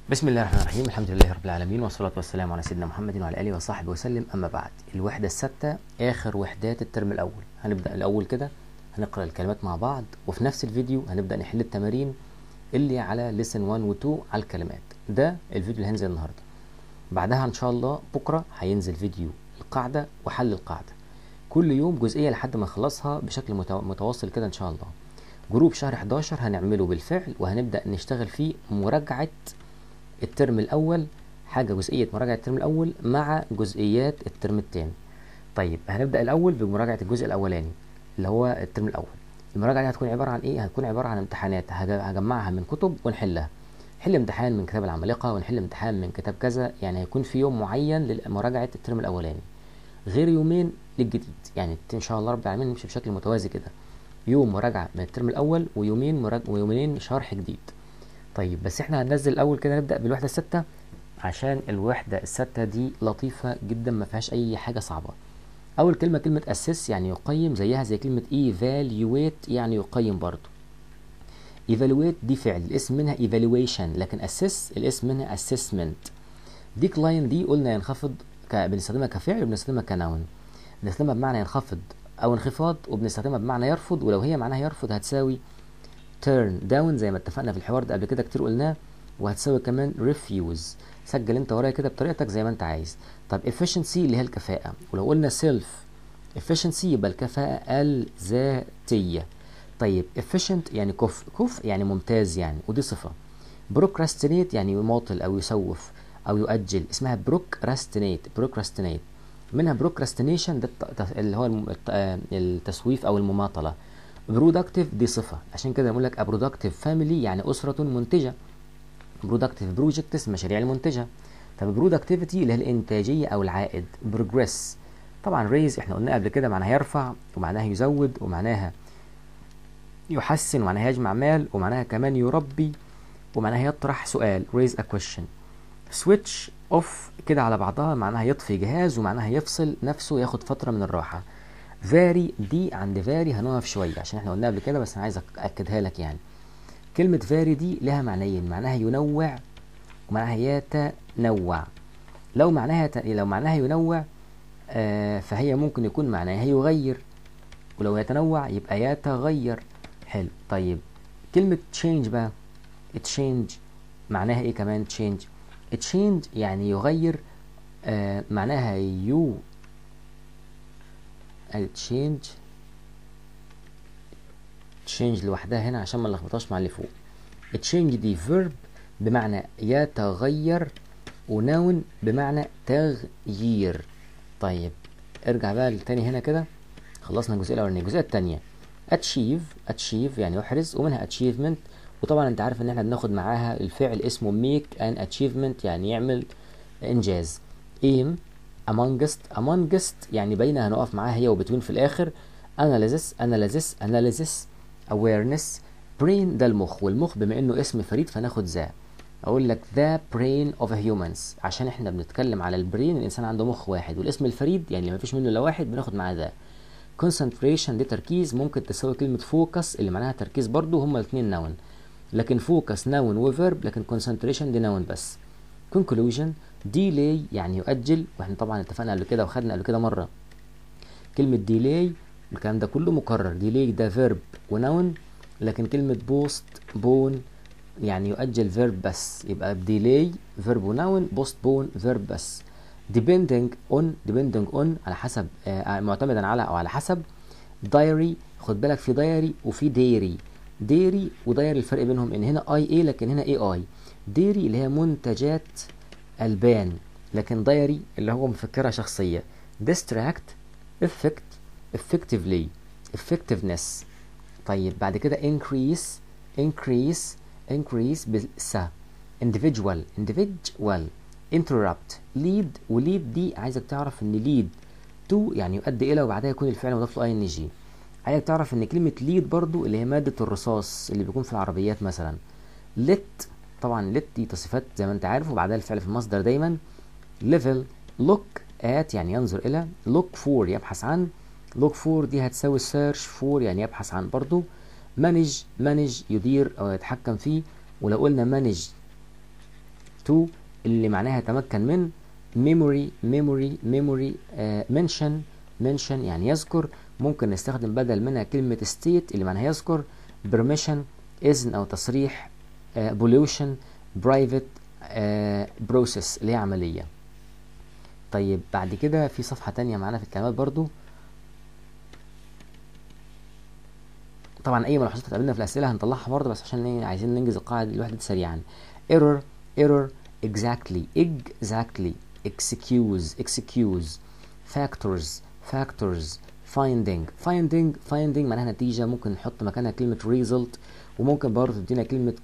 بسم الله الرحمن الرحيم الحمد لله رب العالمين والصلاة والسلام على سيدنا محمد وعلى آله وصحبه وسلم أما بعد الوحدة الستة آخر وحدات الترم الأول هنبدأ الأول كده هنقرأ الكلمات مع بعض وفي نفس الفيديو هنبدأ نحل التمارين اللي على lesson 1 و 2 على الكلمات ده الفيديو اللي هينزل النهاردة بعدها إن شاء الله بكرة هينزل فيديو القاعدة وحل القاعدة كل يوم جزئية لحد ما نخلصها بشكل متو- متواصل كده إن شاء الله جروب شهر 11 هنعمله بالفعل وهنبدأ نشتغل فيه مراجعة الترم الأول حاجة جزئية مراجعة الترم الأول مع جزئيات الترم الثاني طيب هنبدأ الأول بمراجعة الجزء الأولاني اللي هو الترم الأول المراجعة دي هتكون عبارة عن إيه؟ هتكون عبارة عن امتحانات هج- هجمعها من كتب ونحلها نحل امتحان من كتاب العمالقة ونحل امتحان من كتاب كذا يعني هيكون في يوم معين لمراجعة الترم الأولاني غير يومين للجديد يعني إن شاء الله رب العالمين نمشي بشكل متوازي كده يوم مراجعة من الترم الأول ويومين مراج... ويومين شرح جديد طيب بس احنا هننزل الاول كده نبدا بالوحده السادسه عشان الوحده السادسه دي لطيفه جدا ما فيهاش اي حاجه صعبه اول كلمه كلمه اسس يعني يقيم زيها زي كلمه evaluate يعني يقيم برضه evaluate دي فعل الاسم منها evaluation لكن assess الاسم منها assessment decline دي قلنا ينخفض ك... بنستخدمها كفعل وبنستخدمها كنون بنستخدمها بمعنى ينخفض او انخفاض وبنستخدمها بمعنى يرفض ولو هي معناها يرفض هتساوي turn down زي ما اتفقنا في الحوار ده قبل كده كتير قلناه وهتساوي كمان refuse سجل انت ورايا كده بطريقتك زي ما انت عايز طب efficiency اللي هي الكفاءة ولو قلنا self efficiency يبقى الكفاءة الذاتية طيب efficient يعني كفء كفء يعني ممتاز يعني ودي صفة procrastinate يعني يماطل او يسوف او يؤجل اسمها procrastinate procrastinate منها procrastination ده الت- اللي هو الم- الت- آه، التسويف او المماطلة برودكتيف دي صفة عشان كده بقول لك برودكتيف فاميلي يعني أسرة منتجة برودكتيف بروجكتس المشاريع المنتجة طب برودكتيفيتي اللي هي الإنتاجية أو العائد بروجريس طبعا ريز احنا قلنا قبل كده معناها يرفع ومعناها يزود ومعناها يحسن ومعناها يجمع مال ومعناها كمان يربي ومعناها يطرح سؤال raise a question switch off كده على بعضها معناها يطفي جهاز ومعناها يفصل نفسه ياخد فترة من الراحة فاري دي عند فاري هنقف شوية عشان احنا قلناها قبل كده بس انا عايز أك- اكدها لك يعني كلمة فاري دي لها معنيين معناها ينوع ومعناها يتنوع لو معناها ت... لو معناها ينوع آه فهي ممكن يكون معناها يغير ولو يتنوع يبقى يتغير حلو طيب كلمة change بقى change معناها ايه كمان change change يعني يغير آه معناها يو change change لوحدها هنا عشان ما نلخبطهاش مع اللي فوق change دي verb بمعنى يتغير ونون بمعنى تغيير طيب ارجع بقى للتاني هنا كده خلصنا الجزئيه الاولانيه الجزئيه التانيه achieve achieve يعني يحرز ومنها achievement وطبعا انت عارف ان احنا بناخد معاها الفعل اسمه make an achievement يعني يعمل انجاز aim amongst amongst يعني بين هنقف معاها هي وبتوين في الاخر analysis analysis analysis awareness brain ده المخ والمخ بما انه اسم فريد فناخد ذا اقول لك the brain of a humans عشان احنا بنتكلم على البرين الانسان عنده مخ واحد والاسم الفريد يعني ما فيش منه الا واحد بناخد معاه ذا concentration دي تركيز ممكن تساوي كلمة focus اللي معناها تركيز برضو هما الاثنين نون لكن focus نون وفيرب لكن concentration دي نون بس conclusion delay يعني يؤجل واحنا طبعا اتفقنا قبل كده وخدنا قبل كده مرة كلمة delay الكلام ده كله مكرر delay ده verb ونون لكن كلمة post bone يعني يؤجل verb بس يبقى delay verb ونون postpone verb بس depending on depending on على حسب آه معتمدا على او على حسب diary خد بالك في diary وفي dairy dairy ودايري الفرق بينهم ان هنا اي اي لكن هنا اي اي dairy اللي هي منتجات البان لكن دايري اللي هو مفكرة شخصية distract effect effectively effectiveness طيب بعد كده increase increase increase بالس individual individual interrupt lead وليد دي عايزك تعرف ان lead to يعني يؤدي الى وبعدها يكون الفعل مضاف له ing عايزك تعرف ان كلمة lead برضو اللي هي مادة الرصاص اللي بيكون في العربيات مثلا let طبعا let دي تصفيات زي ما انت عارف وبعدها الفعل في المصدر دايما level look at يعني ينظر الى look for يبحث عن look for دي هتساوي search for يعني يبحث عن برضو manage manage يدير او يتحكم فيه ولو قلنا manage to اللي معناها يتمكن من memory memory memory uh, mention mention يعني يذكر ممكن نستخدم بدل منها كلمة state اللي معناها يذكر permission إذن أو تصريح uh, pollution private uh, process اللي هي عملية طيب بعد كده في صفحة تانية معانا في الكلمات برضو طبعا اي ملاحظات هتقابلنا في الاسئله هنطلعها برضه بس عشان ايه عايزين ننجز القاعده الواحده دي سريعا error error exactly exactly excuse excuse factors factors finding finding finding معناها نتيجه ممكن نحط مكانها كلمه result وممكن برضه تدينا كلمه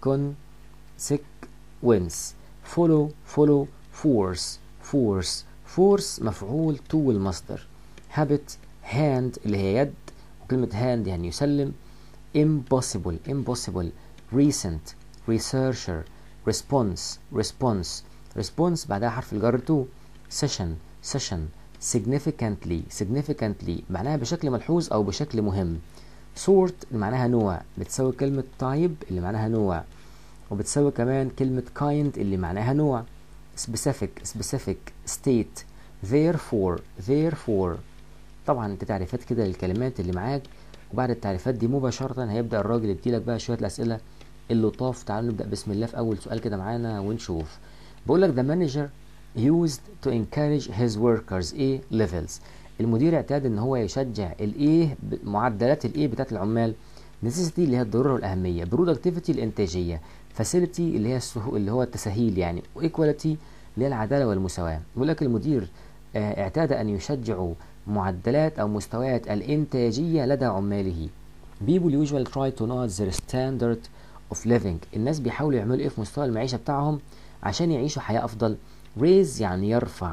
consequence follow follow force force force مفعول to المصدر habit hand اللي هي يد وكلمه hand يعني يسلم impossible impossible recent researcher response response response بعدها حرف الجر to session session significantly significantly معناها بشكل ملحوظ او بشكل مهم sort اللي معناها نوع بتساوي كلمة type اللي معناها نوع وبتساوي كمان كلمة kind اللي معناها نوع specific specific state therefore therefore طبعا انت تعريفات كده للكلمات اللي معاك وبعد التعريفات دي مباشرة هيبدأ الراجل يديلك بقى شوية الأسئلة اللطاف تعالوا نبدأ بسم الله في أول سؤال كده معانا ونشوف بقول لك the manager used to encourage his workers A levels المدير اعتاد ان هو يشجع الايه معدلات الايه بتاعت العمال necessity اللي هي الضروره والاهميه productivity الانتاجيه facility اللي هي السهو اللي هو التسهيل يعني وايكواليتي اللي هي العداله والمساواه بيقول لك المدير اه اعتاد ان يشجع معدلات او مستويات الانتاجيه لدى عماله people usually try to know their standard of living الناس بيحاولوا يعملوا ايه في مستوى المعيشه بتاعهم عشان يعيشوا حياه افضل raise يعني يرفع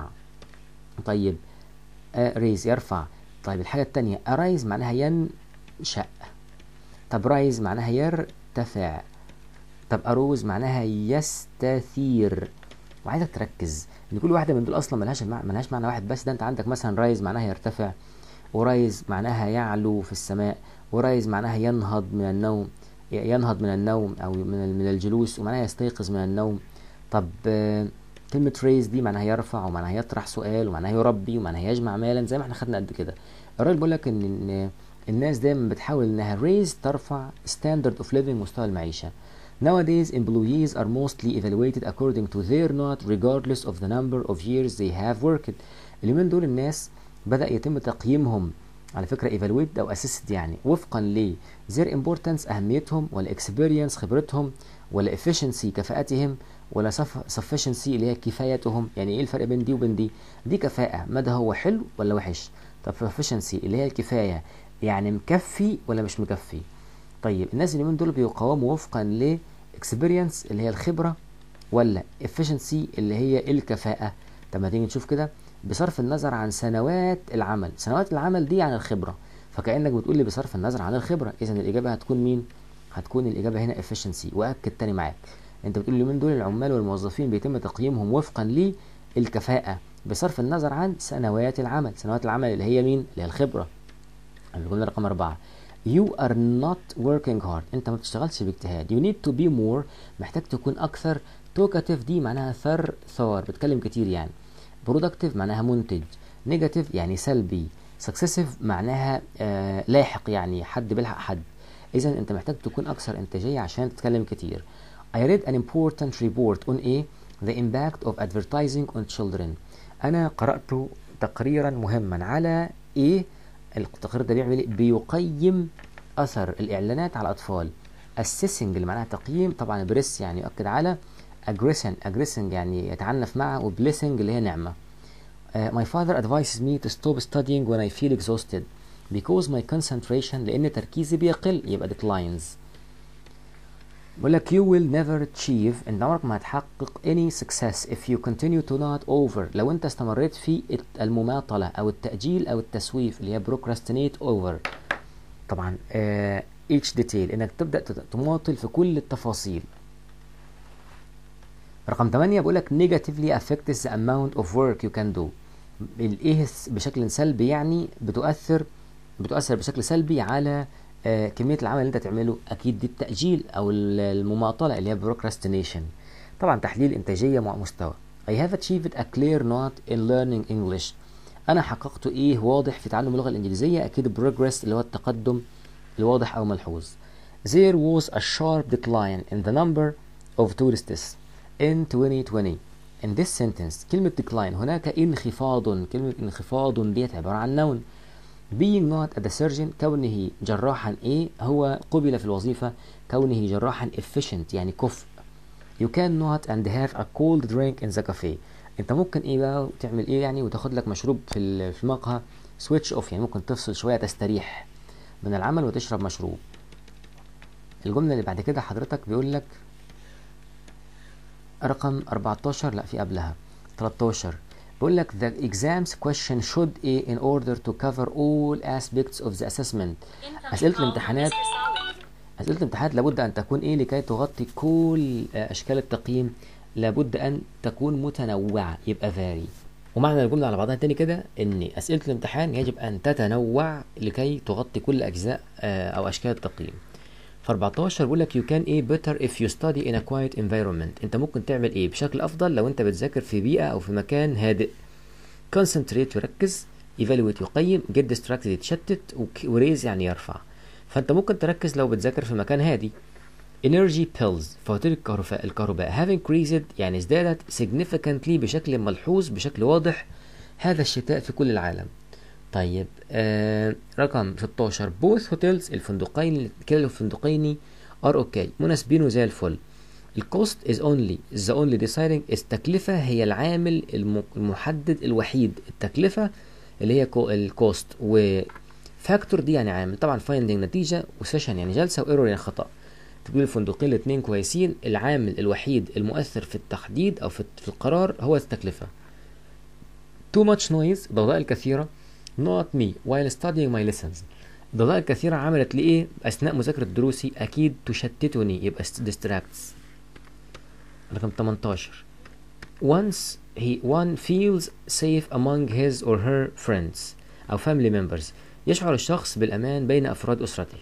طيب آه raise يرفع طيب الحاجه الثانيه arise معناها ينشا طب rise معناها يرتفع طب اروز معناها يستثير وعايزك تركز ان كل واحده من دول اصلا ملهاش ملهاش معنى واحد بس ده انت عندك مثلا رايز معناها يرتفع ورايز معناها يعلو في السماء ورايز معناها ينهض من النوم ينهض من النوم او من من الجلوس ومعناها يستيقظ من النوم طب كلمة ريز دي معناها يرفع ومعناها يطرح سؤال ومعناها يربي ومعناها يجمع مالا زي ما احنا خدنا قد كده الراجل بيقول لك ان, إن الناس دايما بتحاول انها ريز ترفع ستاندرد اوف ليفنج مستوى المعيشه Nowadays, employees are mostly evaluated according to their not regardless of the number of years they have worked. اليومين دول الناس بدأ يتم تقييمهم على فكرة evaluated أو assessed يعني وفقا ل their importance أهميتهم ولا experience خبرتهم ولا efficiency كفاءتهم ولا sufficiency اللي هي كفايتهم يعني ايه الفرق بين دي وبين دي دي كفاءة مدى هو حلو ولا وحش طب sufficiency اللي هي الكفاية يعني مكفي ولا مش مكفي طيب الناس اليومين دول بيقاوموا وفقا ل experience اللي هي الخبرة ولا efficiency اللي هي الكفاءة طب ما تيجي نشوف كده بصرف النظر عن سنوات العمل سنوات العمل دي عن الخبرة فكأنك بتقول لي بصرف النظر عن الخبرة إذا الإجابة هتكون مين؟ هتكون الإجابة هنا efficiency وأكد تاني معاك أنت بتقول اليومين دول العمال والموظفين بيتم تقييمهم وفقا للكفاءة بصرف النظر عن سنوات العمل سنوات العمل اللي هي مين؟ اللي هي الخبرة الجملة رقم أربعة You are not working hard انت ما بتشتغلش باجتهاد you need to be more محتاج تكون اكثر talkative دي معناها ثر ثار بتكلم كتير يعني productive معناها منتج negative يعني سلبي successive معناها آه لاحق يعني حد بيلحق حد اذا انت محتاج تكون اكثر انتاجيه عشان تتكلم كتير I read an important report on a the impact of advertising on children انا قرأت تقريرا مهما على ايه التقرير ده بيعمل ايه؟ بيقيم اثر الاعلانات على الاطفال assessing اللي معناها تقييم طبعا بريس يعني يؤكد على aggression aggression يعني يتعنف مع وblessing اللي هي نعمه uh, my father advises me to stop studying when I feel exhausted because my concentration لان تركيزي بيقل يبقى declines بقول لك you will never achieve انت عمرك ما هتحقق any success if you continue to not over لو انت استمريت في المماطلة او التأجيل او التسويف اللي هي procrastinate over طبعا uh, each detail انك تبدأ تماطل في كل التفاصيل رقم 8 بقول لك negatively affects the amount of work you can do الايه بشكل سلبي يعني بتؤثر بتؤثر بشكل سلبي على آه كميه العمل اللي انت تعمله اكيد دي التاجيل او المماطله اللي هي procrastination طبعا تحليل انتاجيه مع مستوى I have achieved a clear note in learning English انا حققت ايه واضح في تعلم اللغه الانجليزيه اكيد progress اللي هو التقدم الواضح او ملحوظ there was a sharp decline in the number of tourists in 2020 in this sentence كلمة decline هناك انخفاض كلمة انخفاض ديت عبارة عن noun being not a surgeon كونه جراحا ايه هو قبل في الوظيفة كونه جراحا efficient يعني كفء you cannot and have a cold drink in the cafe انت ممكن ايه بقى تعمل ايه يعني وتاخد لك مشروب في ال- في المقهى switch off يعني ممكن تفصل شوية تستريح من العمل وتشرب مشروب الجملة اللي بعد كده حضرتك بيقول لك رقم 14 لا في قبلها 13 بيقول لك the exams question should A in order to cover all aspects of the assessment أسئلة الامتحانات أسئلة الامتحانات لابد أن تكون إيه لكي تغطي كل آه، أشكال التقييم لابد أن تكون متنوعة يبقى vary ومعنى الجملة على بعضها تاني كده إن أسئلة الامتحان يجب أن تتنوع لكي تغطي كل أجزاء آه، أو أشكال التقييم ف 14 بيقول لك you can a better if you study in a quiet environment انت ممكن تعمل ايه بشكل افضل لو انت بتذاكر في بيئة او في مكان هادئ concentrate يركز evaluate يقيم get distracted يتشتت و raise يعني يرفع فانت ممكن تركز لو بتذاكر في مكان هادي energy pills فواتير الكهرباء الكهرباء have increased يعني ازدادت significantly بشكل ملحوظ بشكل واضح هذا الشتاء في كل العالم طيب آه رقم 16 both hotels الفندقين كلا الفندقين are okay مناسبين وزي الفل الكوست is only the only deciding is تكلفة هي العامل الم- المحدد الوحيد التكلفة اللي هي الكوست و فاكتور دي يعني عامل طبعا فايندينج نتيجة وسيشن يعني جلسة وايرور يعني خطأ تقول الفندقين الاثنين كويسين العامل الوحيد المؤثر في التحديد او في في القرار هو التكلفة too much noise ضوضاء الكثيرة not me while studying my lessons الضوضاء الكثيرة عملت لي ايه اثناء مذاكرة دروسي اكيد تشتتني يبقى distracts رقم 18 once he one feels safe among his or her friends أو family members يشعر الشخص بالأمان بين أفراد أسرته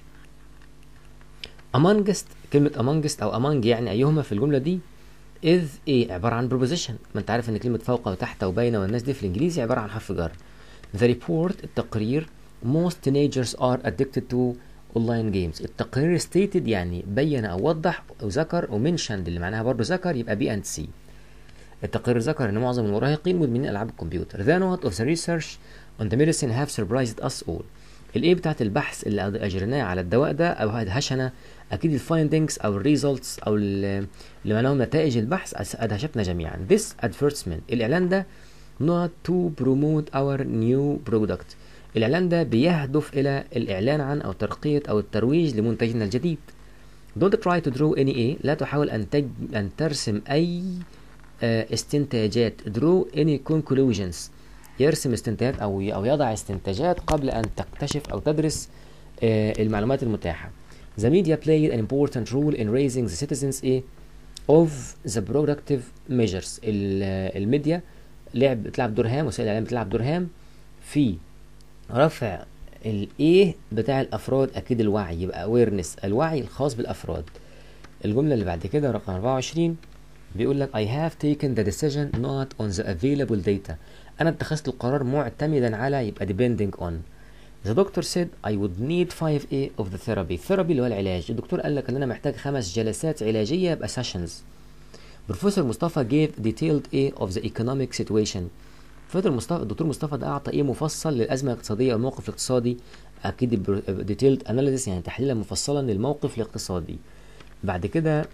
amongst كلمة amongst أو among يعني أيهما في الجملة دي is ايه عبارة عن preposition ما انت عارف ان كلمة فوق وتحت وبين والناس دي في الانجليزي عبارة عن حرف جر the report التقرير most teenagers are addicted to online games التقرير stated يعني بين او وضح او ذكر او mentioned اللي معناها برضه ذكر يبقى بي اند سي التقرير ذكر ان معظم المراهقين مدمنين العاب الكمبيوتر the note of the research on the medicine have surprised us all الايه بتاعت البحث اللي اجريناه على الدواء ده او ادهشنا اكيد الفايندنجز او الريزلتس او ال- اللي معناهم نتائج البحث أس- ادهشتنا جميعا this advertisement الاعلان ده not to promote our new product الاعلان ده بيهدف الى الاعلان عن او ترقية او الترويج لمنتجنا الجديد don't try to draw any a لا تحاول ان تج... ان ترسم اي آه، استنتاجات draw any conclusions يرسم استنتاجات او او يضع استنتاجات قبل ان تكتشف او تدرس آه، المعلومات المتاحة The media played an important role in raising the citizens a of the productive measures ال- آه، الميديا لعب بتلعب دور هام وسائل الاعلام بتلعب دور هام في رفع الايه بتاع الافراد اكيد الوعي يبقى awareness الوعي الخاص بالافراد الجملة اللي بعد كده رقم 24 بيقول لك I have taken the decision not on the available data أنا اتخذت القرار معتمدا على يبقى depending on The doctor said I would need 5A of the therapy therapy اللي هو العلاج الدكتور قال لك ان انا محتاج خمس جلسات علاجية يبقى sessions بروفيسور مصطفى gave detailed A of the economic situation بروفيسور مصطفى الدكتور مصطفى ده اعطى ايه مفصل للازمه الاقتصاديه او الموقف الاقتصادي اكيد ديتيلد اناليسيس يعني تحليلا مفصلا للموقف الاقتصادي بعد كده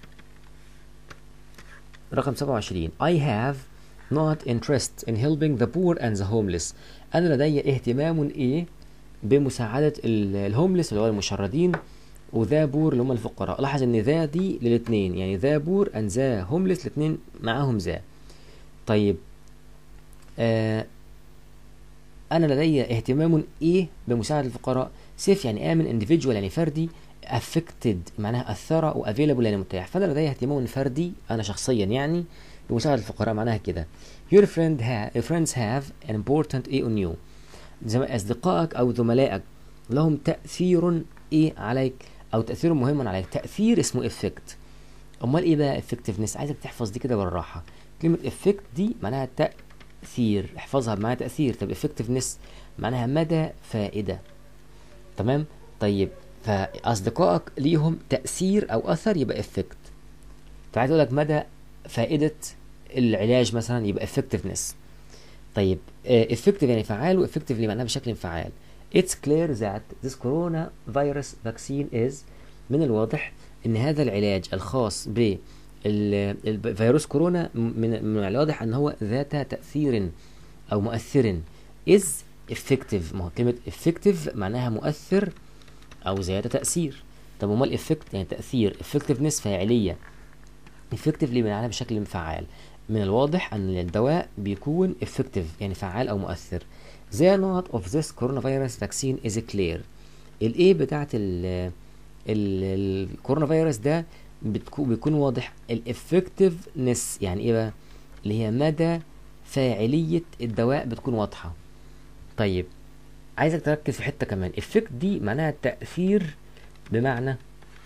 رقم 27 I have not interest in helping the poor and the homeless أنا لدي اهتمام إيه بمساعدة ال- الهوملس اللي هو المشردين وذا بور اللي هم الفقراء لاحظ ان ذا دي للاثنين يعني ذا بور and ذا هوملس الاثنين معاهم ذا طيب آه انا لدي اهتمام ايه بمساعدة الفقراء سيف يعني امن individual يعني فردي affected معناها اثر وافيلابل يعني متاح فانا لدي اهتمام فردي انا شخصيا يعني بمساعدة الفقراء معناها كده your friend ha your friends have an important ايه on you زي ما اصدقائك او زملائك لهم تأثير ايه عليك او تأثير مهم عليك تأثير اسمه effect امال ايه بقى effectiveness عايزك تحفظ دي كده بالراحه كلمه effect دي معناها تاثير احفظها بمعنى تاثير طب effectiveness معناها مدى فائده تمام طيب فاصدقائك ليهم تاثير او اثر يبقى effect فعايز اقول لك مدى فائده العلاج مثلا يبقى effectiveness طيب uh, effective يعني فعال و effectively معناها بشكل فعال It's clear that this coronavirus vaccine is من الواضح ان هذا العلاج الخاص ب الفيروس كورونا من من الواضح ان هو ذات تاثير او مؤثر is effective ما هو كلمه effective معناها مؤثر او ذات تاثير طب امال effect يعني تاثير effectiveness فاعليه effectively معناها بشكل فعال من الواضح ان الدواء بيكون effective يعني فعال او مؤثر The not of this coronavirus vaccine is clear الايه بتاعت ال الكورونا فيروس ده بتكون بيكون واضح الافكتفنس يعني ايه بقى اللي هي مدى فاعليه الدواء بتكون واضحه طيب عايزك تركز في حته كمان افكت دي معناها التاثير بمعنى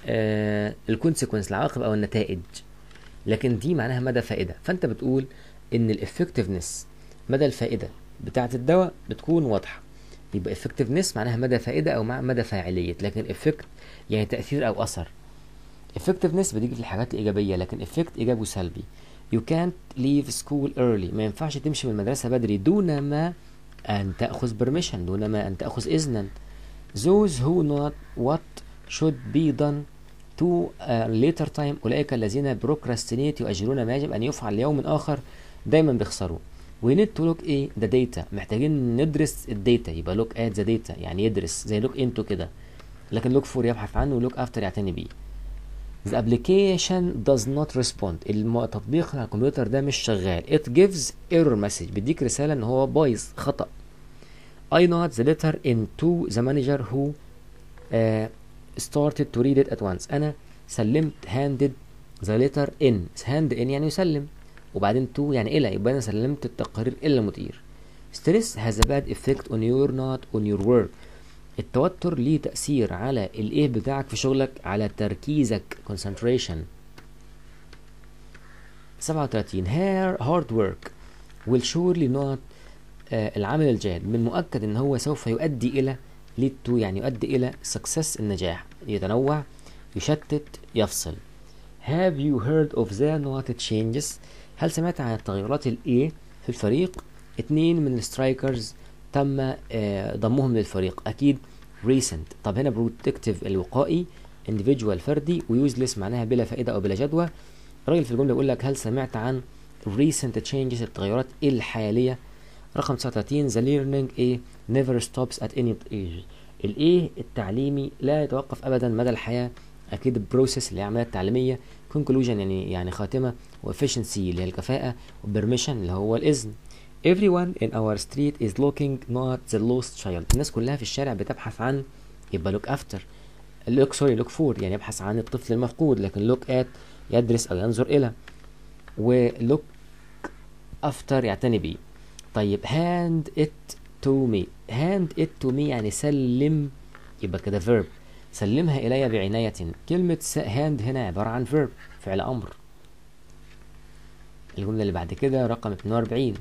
آه الكونسيكونس العواقب او النتائج لكن دي معناها مدى فائده فانت بتقول ان الافكتفنس مدى الفائده بتاعه الدواء بتكون واضحه يبقى effectiveness معناها مدى فائدة أو مع مدى فاعلية لكن effect يعني تأثير أو أثر effectiveness بتيجي في الحاجات الإيجابية لكن effect إيجابي وسلبي you can't leave school early ما ينفعش تمشي من المدرسة بدري دون ما أن تأخذ permission دون ما أن تأخذ إذنا those who know what should be done to a later time أولئك الذين procrastinate يؤجلون ما يجب أن يفعل ليوم آخر دايما بيخسروا we need to look ايه the data محتاجين ندرس الداتا يبقى look at the data يعني يدرس زي look into كده لكن look for يبحث عنه و look after يعتني بيه the application does not respond التطبيق على الكمبيوتر ده مش شغال it gives error message بيديك رسالة ان هو بايظ خطأ I not the letter into the manager who uh, started to read it at once انا سلمت handed the letter in hand in يعني يسلم وبعدين تو يعني إلى يبقى أنا سلمت التقارير إلى المدير stress has a bad effect on your not on your work التوتر ليه تأثير على الإيه بتاعك في شغلك على تركيزك concentration 37 hair hard work will surely not آه العمل الجاد من مؤكد ان هو سوف يؤدي الى lead to يعني يؤدي الى success النجاح يتنوع يشتت يفصل have you heard of the not changes هل سمعت عن التغيرات الايه في الفريق اتنين من السترايكرز تم آه ضمهم للفريق اكيد recent طب هنا بروتكتيف الوقائي individual فردي ويوزلس معناها بلا فائده او بلا جدوى الراجل في الجمله بيقول لك هل سمعت عن recent changes التغيرات الحاليه رقم 39 the learning a never stops at any age الايه التعليمي لا يتوقف ابدا مدى الحياه اكيد البروسيس اللي هي العمليه التعليميه conclusion يعني يعني خاتمه وefficiency اللي هي الكفاءه وpermission اللي هو الاذن everyone in our street is looking not the lost child الناس كلها في الشارع بتبحث عن يبقى look after look sorry look for يعني يبحث عن الطفل المفقود لكن look at يدرس او ينظر الى و look after يعتني بيه طيب hand it to me hand it to me يعني سلم يبقى كده verb سلمها إلي بعناية كلمة hand هنا عبارة عن verb فعل أمر الجملة اللي بعد كده رقم 42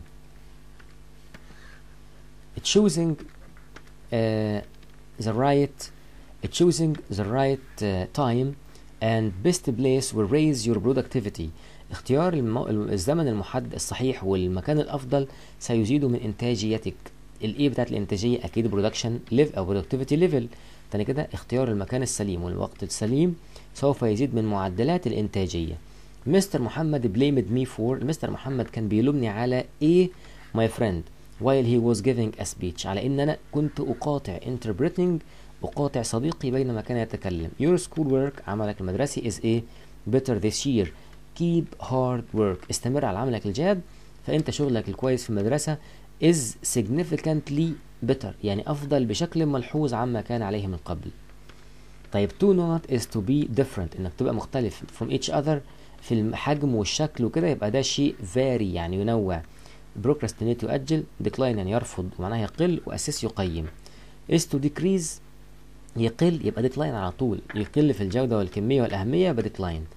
choosing uh, the right choosing the right uh, time and best place will raise your productivity اختيار المو... الزمن المحدد الصحيح والمكان الافضل سيزيد من انتاجيتك الايه بتاعت الانتاجيه اكيد برودكشن ليف او برودكتيفيتي ليفل تاني كده اختيار المكان السليم والوقت السليم سوف يزيد من معدلات الانتاجيه مستر محمد blamed me for مستر محمد كان بيلومني على ايه my friend while he was giving a speech على ان انا كنت اقاطع interpreting اقاطع صديقي بينما كان يتكلم your school work عملك المدرسي is a better this year keep hard work استمر على عملك الجاد فانت شغلك الكويس في المدرسة is significantly better يعني افضل بشكل ملحوظ عما كان عليه من قبل طيب to not is to be different انك تبقى مختلف from each other في الحجم والشكل وكده يبقى ده شيء vary يعني ينوع procrastinate يؤجل decline يعني يرفض ومعناها يقل واسس يقيم is to decrease يقل يبقى decline على طول يقل في الجودة والكمية والأهمية يبقى decline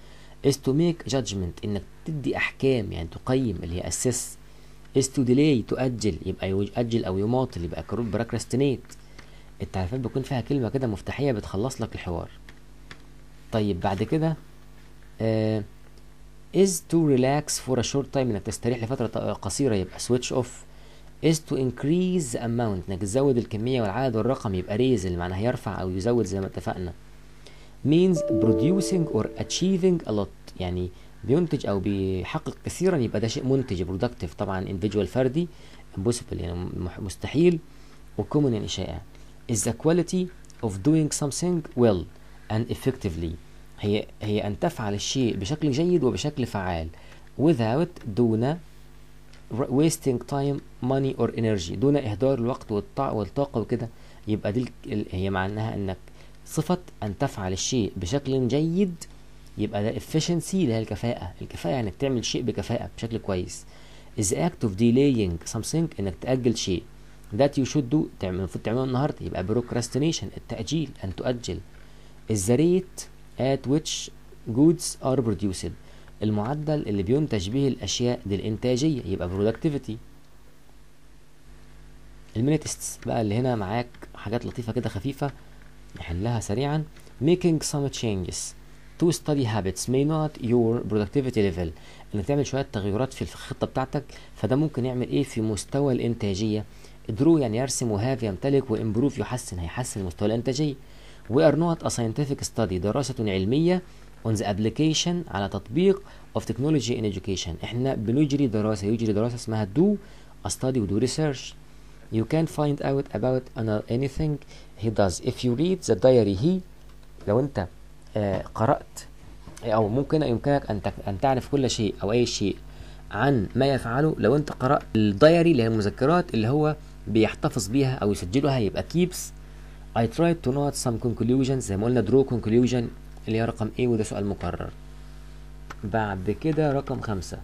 is to make judgment انك تدي احكام يعني تقيم اللي هي assess is to delay تؤجل يبقى يؤجل او يماطل يبقى procrastinate التعريفات بيكون فيها كلمة كده مفتاحية بتخلص لك الحوار طيب بعد كده آه is to relax for a short time انك تستريح لفترة قصيرة يبقى switch off is to increase the amount انك تزود الكمية والعدد والرقم يبقى raise اللي معناها يرفع او يزود زي ما اتفقنا means producing or achieving a lot يعني بينتج او بيحقق كثيرا يبقى ده شيء منتج productive طبعا individual فردي impossible يعني مستحيل وcommon يعني شائع is the quality of doing something well and effectively هي هي أن تفعل الشيء بشكل جيد وبشكل فعال without دون wasting time money or energy دون إهدار الوقت والطاقة وكده يبقى دي هي معناها أنك صفة أن تفعل الشيء بشكل جيد يبقى ده efficiency اللي هي الكفاءة الكفاءة يعني تعمل شيء بكفاءة بشكل كويس is the act of delaying something انك تأجل شيء that you should do تعمل المفروض تعمله النهارده يبقى procrastination التأجيل أن تؤجل is the rate at which goods are produced المعدل اللي بينتج به الأشياء دي الإنتاجية يبقى productivity المينيتستس بقى اللي هنا معاك حاجات لطيفة كده خفيفة نحلها سريعا making some changes to study habits may not your productivity level انك تعمل شوية تغيرات في الخطة بتاعتك فده ممكن يعمل ايه في مستوى الانتاجية درو يعني يرسم وهاف يمتلك وامبروف يحسن هيحسن مستوى الانتاجية we are not a scientific study دراسة علمية on the application على تطبيق of technology in education احنا بنجري دراسة يجري دراسة اسمها do a study و do research you can find out about anything he does if you read the diary he لو انت آه قرأت او ممكن يمكنك ان ان تعرف كل شيء او اي شيء عن ما يفعله لو انت قرأت الدايري اللي هي المذكرات اللي هو بيحتفظ بيها او يسجلها يبقى keeps I tried to note some conclusions زي ما قلنا draw conclusion اللي هي رقم A وده سؤال مكرر بعد كده رقم خمسة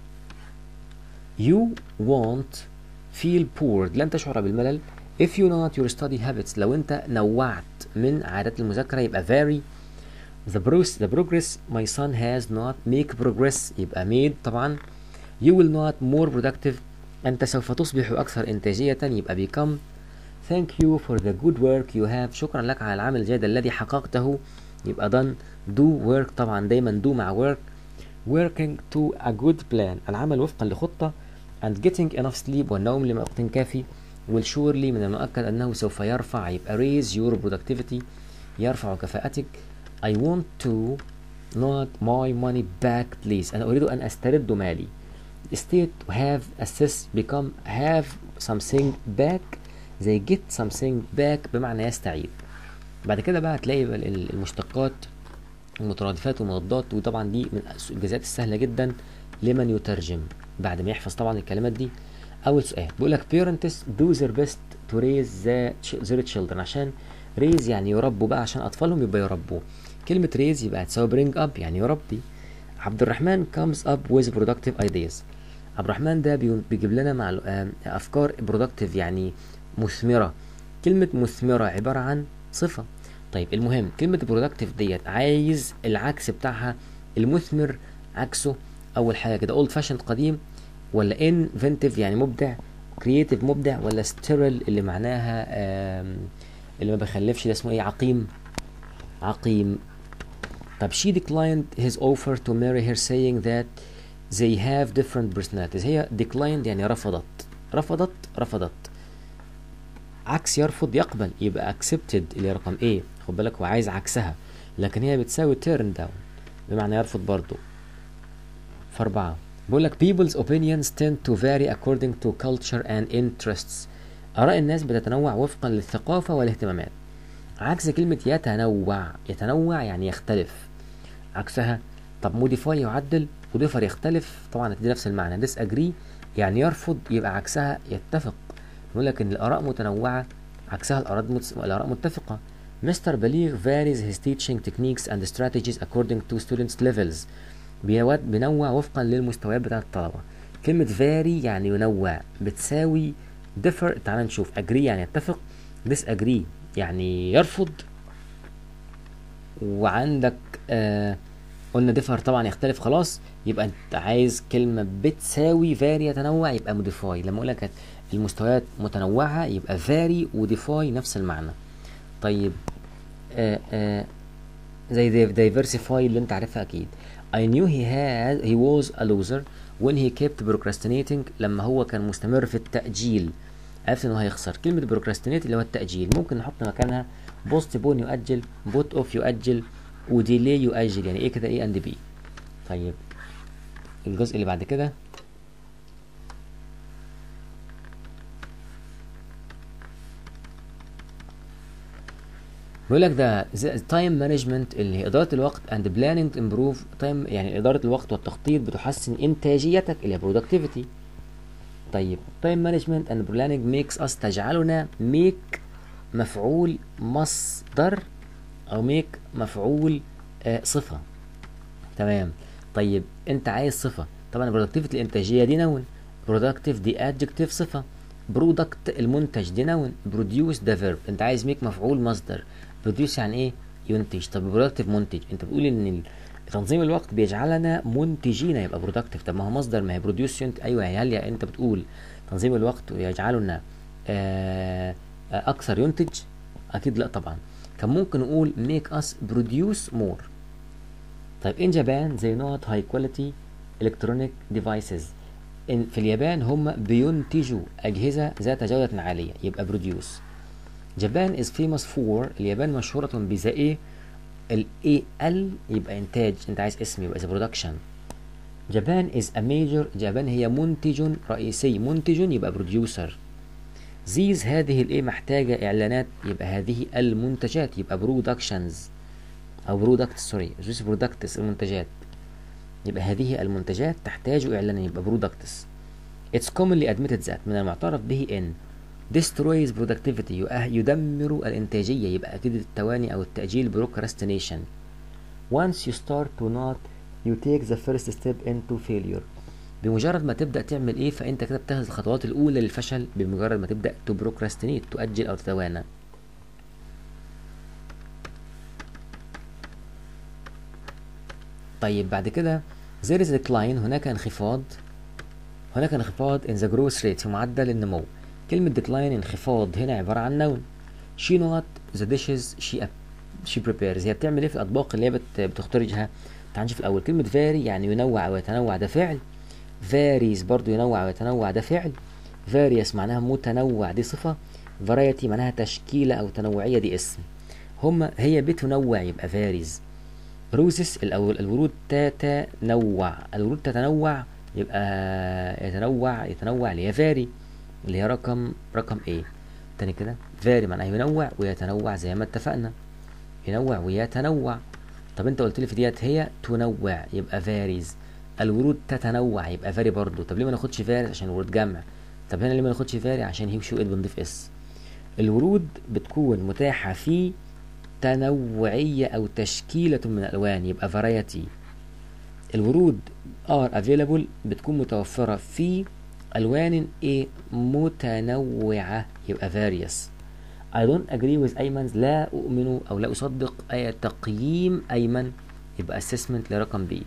you won't feel bored لن تشعر بالملل if you not your study habits لو انت نوعت من عادات المذاكرة يبقى vary the progress the progress my son has not make progress يبقى made طبعا you will not more productive أنت سوف تصبح أكثر إنتاجية يبقى become thank you for the good work you have شكرا لك على العمل الجيد الذي حققته يبقى done do work طبعا دايما do مع work working to a good plan العمل وفقا لخطة and getting enough sleep والنوم لوقت كافي will surely من المؤكد أنه سوف يرفع يبقى raise your productivity يرفع كفاءتك I want to not my money back please أنا أريد أن أسترد مالي state to have assist become have something back زي get something back بمعنى يستعيد بعد كده بقى هتلاقي المشتقات المترادفات والمضادات وطبعا دي من الجزئيات السهله جدا لمن يترجم بعد ما يحفظ طبعا الكلمات دي اول سؤال بيقول لك parents do their best to raise their children عشان raise يعني يربوا بقى عشان اطفالهم يبقى يربوا كلمه raise يبقى هتساوي bring up يعني يربي عبد الرحمن comes up with productive ideas عبد الرحمن ده بيجيب لنا مع افكار productive يعني مثمره كلمه مثمره عباره عن صفه طيب المهم كلمة productive ديت عايز العكس بتاعها المثمر عكسه أول حاجة كده old fashioned قديم ولا inventive يعني مبدع creative مبدع ولا sterile اللي معناها اللي ما بيخلفش ده اسمه ايه عقيم عقيم طب she declined his offer to marry her saying that they have different personalities هي declined يعني رفضت رفضت رفضت عكس يرفض يقبل يبقى accepted اللي رقم A خد بالك هو عايز عكسها لكن هي بتساوي turn down بمعنى يرفض برضو فأربعة بيقول لك people's opinions tend to vary according to culture and interests آراء الناس بتتنوع وفقا للثقافة والاهتمامات عكس كلمة يتنوع يتنوع يعني يختلف عكسها طب modify يعدل وديفر يختلف طبعا هتدي نفس المعنى disagree يعني يرفض يبقى عكسها يتفق بيقول لك ان الاراء متنوعه عكسها الاراء مت... الاراء متفقه مستر بليغ varies his teaching techniques and strategies according to students levels بيود بينوع وفقا للمستويات بتاعه الطلبه كلمه vary يعني ينوع بتساوي differ تعال نشوف agree يعني يتفق disagree يعني يرفض وعندك آه قلنا differ طبعا يختلف خلاص يبقى انت عايز كلمة بتساوي vary يتنوع يبقى modify لما اقول لك المستويات متنوعة يبقى vary و defy نفس المعنى طيب آه آه زي diversify اللي انت عارفها اكيد I knew he had he was a loser when he kept procrastinating لما هو كان مستمر في التأجيل عرفت انه هيخسر كلمة procrastinate اللي هو التأجيل ممكن نحط مكانها postpone يؤجل put off يؤجل وديلي يؤجل يعني ايه كده ايه اند بي طيب الجزء اللي بعد كده بيقول لك ده تايم مانجمنت اللي هي اداره الوقت اند بلاننج امبروف تايم يعني اداره الوقت والتخطيط بتحسن انتاجيتك اللي هي برودكتيفيتي طيب تايم مانجمنت اند بلاننج ميكس اس تجعلنا ميك مفعول مصدر او ميك مفعول آه صفه تمام طيب انت عايز صفه طبعا برودكتيفيتي الانتاجيه دي نون برودكتيف دي ادجكتيف صفه برودكت المنتج دي نون بروديوس ده فيرب انت عايز ميك مفعول مصدر بروديوس يعني ايه ينتج طب برودكتيف منتج انت بتقول ان تنظيم الوقت بيجعلنا منتجين يبقى برودكتيف طب ما هو مصدر ما هي بروديوس ينتج ايوه هل انت بتقول تنظيم الوقت يجعلنا آه اكثر ينتج اكيد لا طبعا كان ممكن نقول make us produce more طيب in Japan they not high quality electronic devices إن في اليابان هم بينتجوا أجهزة ذات جودة عالية يبقى produce Japan is famous for اليابان مشهورة بذا إيه ال ال يبقى إنتاج أنت عايز اسم يبقى production Japan is a major Japan هي منتج رئيسي منتج يبقى producer these هذه الايه محتاجة اعلانات يبقى هذه المنتجات يبقى productions او برودكت سوري these products المنتجات يبقى هذه المنتجات تحتاج اعلانا يبقى products it's commonly admitted that من المعترف به ان destroys productivity يدمر الانتاجية يبقى اكيد التواني او التأجيل procrastination once you start to not you take the first step into failure بمجرد ما تبدا تعمل ايه فانت كده بتاخد الخطوات الاولى للفشل بمجرد ما تبدا تبروكراستينيت تؤجل او تتوانى طيب بعد كده there is decline هناك انخفاض هناك انخفاض in the growth rate في معدل النمو كلمة decline انخفاض هنا عبارة عن نون she not the dishes she she prepares هي بتعمل ايه في الاطباق اللي هي بتخرجها تعال نشوف الاول كلمة vary يعني ينوع او يتنوع ده فعل varies برضو ينوع ويتنوع ده فعل various معناها متنوع دي صفة variety معناها تشكيلة أو تنوعية دي اسم هما هي بتنوع يبقى varies roses الأول الورود تتنوع الورود تتنوع يبقى يتنوع يتنوع اللي هي vary اللي هي رقم رقم ايه تاني كده vary معناها ينوع ويتنوع زي ما اتفقنا ينوع ويتنوع طب انت قلت لي في ديت هي تنوع يبقى varies الورود تتنوع يبقى فاري برضو طب ليه ما ناخدش فاري عشان الورود جمع طب هنا ليه ما ناخدش فاري عشان هي وشو بنضيف اس الورود بتكون متاحة في تنوعية أو تشكيلة من الألوان يبقى variety الورود are available بتكون متوفرة في ألوان إيه متنوعة يبقى various I don't agree with أيمن لا أؤمن أو لا أصدق أي تقييم أيمن يبقى assessment لرقم بي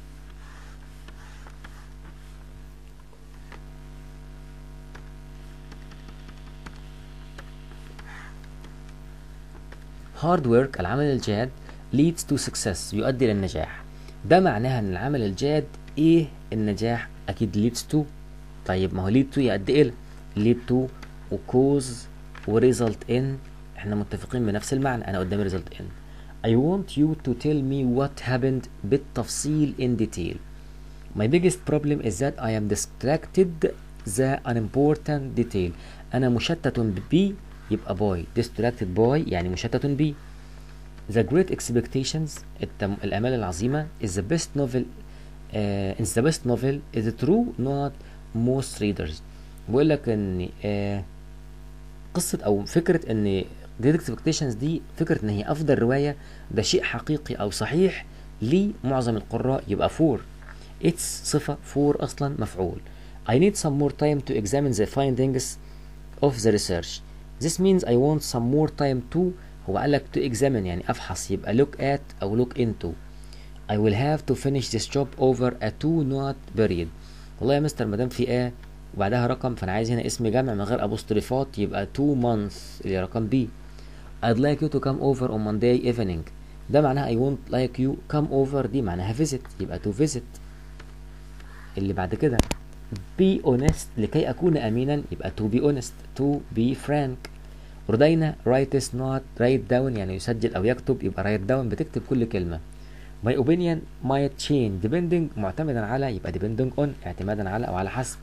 hard work العمل الجاد leads to success يؤدي للنجاح ده معناها ان العمل الجاد ايه النجاح اكيد leads to طيب ما هو lead to يؤدي الى lead to و cause و result in احنا متفقين بنفس المعنى انا قدامي result in I want you to tell me what happened بالتفصيل in detail My biggest problem is that I am distracted the unimportant detail أنا مشتت بي يبقى boy distracted boy يعني مشتت بي The Great Expectations التم... الآمال العظيمة is the best novel uh, is the best novel is true not most readers بيقول لك ان uh, قصة او فكرة ان Great Expectations دي فكرة ان هي افضل رواية ده شيء حقيقي او صحيح لمعظم القراء يبقى فور it's صفة فور اصلا مفعول I need some more time to examine the findings of the research This means I want some more time to هو قال لك to examine يعني افحص يبقى look at او look into I will have to finish this job over a two not period والله يا مستر ما دام في A وبعدها رقم فانا عايز هنا اسم جمع من غير ابوستريفات يبقى two months اللي هي رقم B I'd like you to come over on Monday evening ده معناها I won't like you come over دي معناها visit يبقى to visit اللي بعد كده be honest لكي أكون أمينا يبقى to be honest to be frank وردينا write is not write down يعني يسجل أو يكتب يبقى write down بتكتب كل كلمة my opinion might change depending معتمدا على يبقى depending on اعتمادا على أو على حسب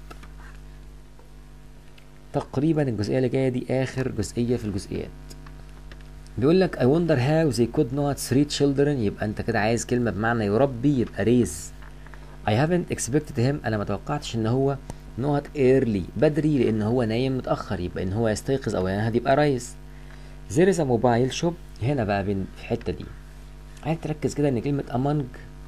تقريبا الجزئية اللي جاية دي آخر جزئية في الجزئيات بيقول لك I wonder how they could not three children يبقى أنت كده عايز كلمة بمعنى يربي يبقى raise I haven't expected him أنا ما توقعتش إن هو not early بدري لأن هو نايم متأخر يبقى إن هو يستيقظ أو ينهض يبقى رايز there is a mobile shop هنا بقى بين في الحتة دي عايز تركز كده إن كلمة among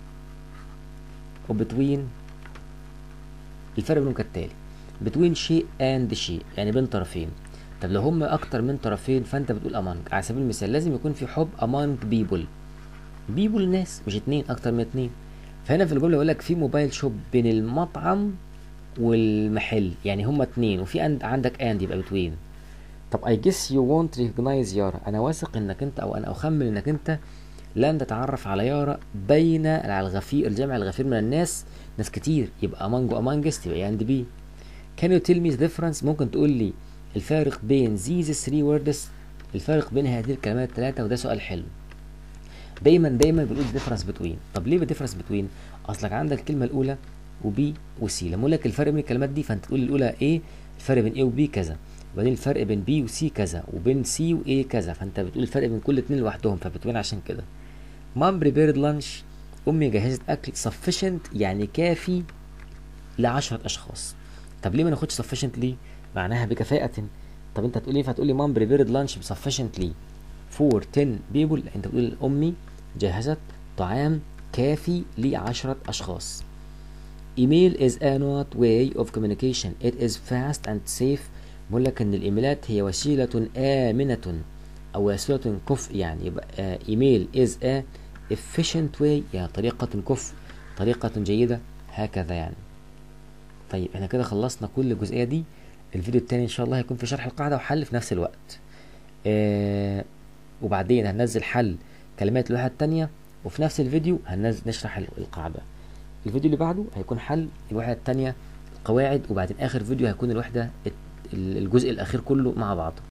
و between الفرق بينهم كالتالي between شيء and شيء يعني بين طرفين طب لو هم أكتر من طرفين فأنت بتقول among على سبيل المثال لازم يكون في حب among people people ناس مش اتنين أكتر من اتنين فهنا في الجمله يقول لك في موبايل شوب بين المطعم والمحل يعني هما اتنين وفي عند عندك اند يبقى بتوين طب I guess you won't recognize يارا انا واثق انك انت او انا اخمن انك انت لن تتعرف على يارا بين على الغفير الجمع الغفير من الناس ناس كتير يبقى among وamongst يبقى عند بي can you tell me the difference ممكن تقول لي الفارق بين these three words الفارق بين هذه الكلمات الثلاثة وده سؤال حلو دايما دايما بنقول ديفرنس بتوين طب ليه ديفرنس بتوين اصلك عندك الكلمه الاولى وبي وسي لما اقول لك الفرق بين الكلمات دي فانت تقول الاولى ايه الفرق بين ايه وبي كذا وبعدين الفرق بين بي وسي كذا وبين سي وايه كذا فانت بتقول الفرق بين كل اتنين لوحدهم فبتوين عشان كده مام بريبيرد لانش امي جهزت اكل sufficient يعني كافي لعشرة اشخاص طب ليه ما ناخدش sufficient ليه معناها بكفاءة طب انت هتقول ايه فهتقول لي مام بريبيرد لانش sufficiently فور 10 بيبل انت بتقول امي جهزت طعام كافي لعشرة اشخاص ايميل is a not way of communication it is fast and safe بقول لك ان الايميلات هي وسيلة آمنة او وسيلة كفء يعني يبقى ايميل is a efficient way يعني طريقة كفء طريقة جيدة هكذا يعني طيب احنا كده خلصنا كل الجزئية دي الفيديو التاني ان شاء الله هيكون في شرح القاعدة وحل في نفس الوقت آه وبعدين هننزل حل كلمات اللوحة التانية وفي نفس الفيديو هننزل نشرح القاعدة الفيديو اللي بعده هيكون حل الوحدة التانية القواعد وبعدين آخر فيديو هيكون الوحدة الجزء الأخير كله مع بعضه